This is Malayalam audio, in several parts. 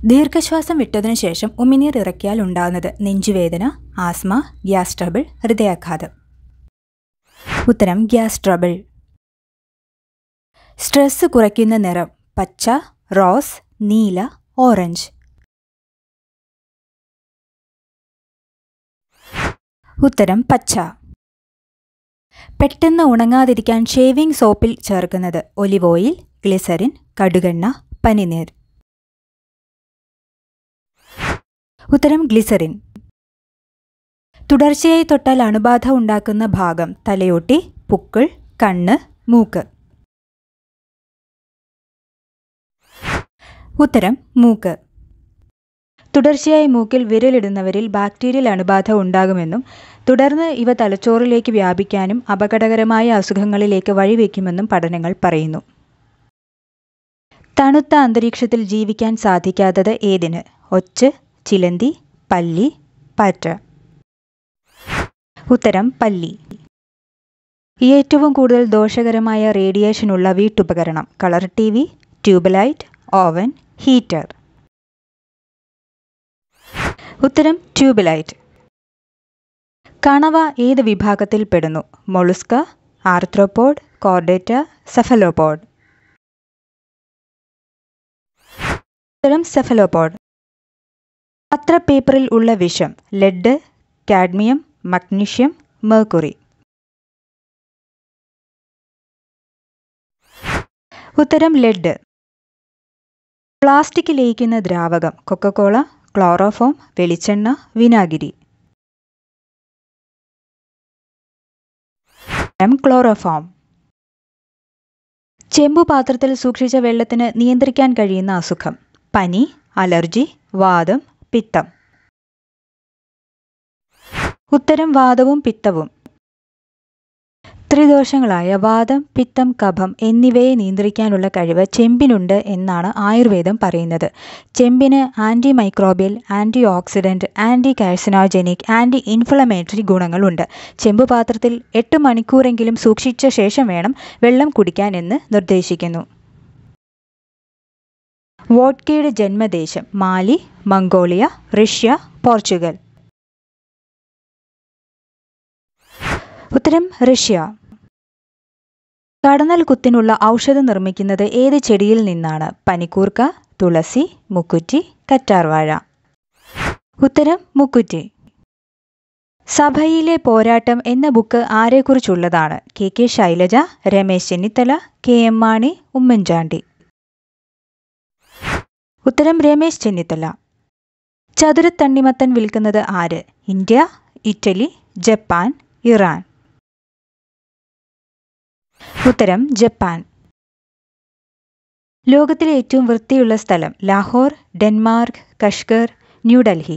ദീർഘശ്വാസം വിട്ടതിനു ശേഷം ഉമിനീർ ഇറക്കിയാൽ ഉണ്ടാകുന്നത് നെഞ്ചുവേദന ആസ്മ ഗ്യാസ് ട്രബിൾ ഹൃദയാഘാതം ഉത്തരം ഗ്യാസ് ട്രബിൾ സ്ട്രെസ് കുറയ്ക്കുന്ന നിറം പച്ച റോസ് നീല ഓറഞ്ച് ഉത്തരം പച്ച പെട്ടെന്ന് ഉണങ്ങാതിരിക്കാൻ ഷേവിംഗ് സോപ്പിൽ ചേർക്കുന്നത് ഒലിവ് ഓയിൽ ഗ്ലിസറിൻ കടുകെണ്ണ പനിനീർ ഉത്തരം ഗ്ലിസറിൻ തുടർച്ചയായി തൊട്ടാൽ അണുബാധ ഉണ്ടാക്കുന്ന ഭാഗം തലയോട്ടി പുക്കിൾ കണ്ണ് മൂക്ക് ഉത്തരം മൂക്ക് തുടർച്ചയായി മൂക്കിൽ വിരലിടുന്നവരിൽ ബാക്ടീരിയൽ അണുബാധ ഉണ്ടാകുമെന്നും തുടർന്ന് ഇവ തലച്ചോറിലേക്ക് വ്യാപിക്കാനും അപകടകരമായ അസുഖങ്ങളിലേക്ക് വഴിവെക്കുമെന്നും പഠനങ്ങൾ പറയുന്നു തണുത്ത അന്തരീക്ഷത്തിൽ ജീവിക്കാൻ സാധിക്കാത്തത് ഏതിന് ഒച്ച് ചിലന്തി പല്ലി പാറ്റ ഉത്തരം പല്ലി ഏറ്റവും കൂടുതൽ ദോഷകരമായ റേഡിയേഷനുള്ള വീട്ടുപകരണം colour T V tubelight oven heater ഉത്തരം ട്യൂബ്ലൈറ്റ് കണവ ഏത് വിഭാഗത്തിൽ പെടുന്നു മൊളുസ്ക ആർത്രോപോഡ് കോർഡേറ്റ സെഫലോപോഡ് ഉത്തരം സെഫലോപോഡ് പത്രപേപ്പറിൽ ഉള്ള വിഷം ലെഡ് കാഡ്മിയം മഗ്നീഷ്യം മേർക്കുറി ഉത്തരം ലെഡ് പ്ലാസ്റ്റിക് ലയിക്കുന്ന ദ്രാവകം കൊക്കക്കോള ക്ലോറോഫോം വെളിച്ചെണ്ണ വിനാഗിരി ഉത്തരം ക്ലോറോഫോം ചെമ്പു പാത്രത്തിൽ സൂക്ഷിച്ച വെള്ളത്തിന് നിയന്ത്രിക്കാൻ കഴിയുന്ന അസുഖം പനി അലർജി വാദം പിത്തം ഉത്തരം വാദവും പിത്തവും ത്രിദോഷങ്ങളായ വാദം പിത്തം കഫം എന്നിവയെ നിയന്ത്രിക്കാനുള്ള കഴിവ് ചെമ്പിനുണ്ട് എന്നാണ് ആയുർവേദം പറയുന്നത് ചെമ്പിന് anti microbial anti oxidant anti carcinogenic anti inflammatory ഗുണങ്ങളുണ്ട് ചെമ്പ് പാത്രത്തിൽ എട്ട് മണിക്കൂറെങ്കിലും സൂക്ഷിച്ച ശേഷം വേണം വെള്ളം കുടിക്കാൻ എന്ന് നിർദ്ദേശിക്കുന്നു വോഡ്കയുടെ ജന്മദേശം മാലി മംഗോളിയ റഷ്യ പോർച്ചുഗൽ ഉത്തരം റഷ്യ കടന്നൽ കുത്തിനുള്ള ഔഷധം നിർമ്മിക്കുന്നത് ഏത് ചെടിയിൽ നിന്നാണ് പനിക്കൂർക്ക തുളസി മുക്കുറ്റി കറ്റാർവാഴ ഉത്തരം മുക്കുറ്റി സഭയിലെ പോരാട്ടം എന്ന ബുക്ക് ആരെക്കുറിച്ചുള്ളതാണ് K K Shailaja Ramesh Chennithala K M Mani Oommen Chandy ഉത്തരം രമേശ് ചെന്നിത്തല ചതുരത്തണ്ണിമത്തൻ വിൽക്കുന്നത് ആര് ഇന്ത്യ ഇറ്റലി ജപ്പാൻ ഇറാൻ ഉത്തരം ജപ്പാൻ ലോകത്തിലെ ഏറ്റവും വൃത്തിയുള്ള സ്ഥലം ലാഹോർ ഡെൻമാർക്ക് കഷ്കർ ന്യൂഡൽഹി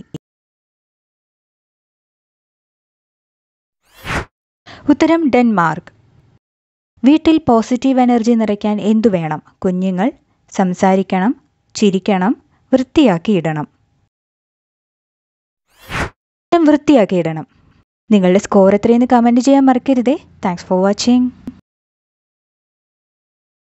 ഉത്തരം ഡെൻമാർക്ക് വീട്ടിൽ പോസിറ്റീവ് എനർജി നിറയ്ക്കാൻ എന്തു വേണം കുഞ്ഞുങ്ങൾ സംസാരിക്കണം ചിരിക്കണം വൃത്തിയാക്കിയിടണം വൃത്തിയാക്കിയിടണം നിങ്ങളുടെ സ്കോർ എത്രയെന്ന് കമൻറ്റ് ചെയ്യാൻ മറക്കരുതേ താങ്ക്സ് ഫോർ വാച്ചിങ്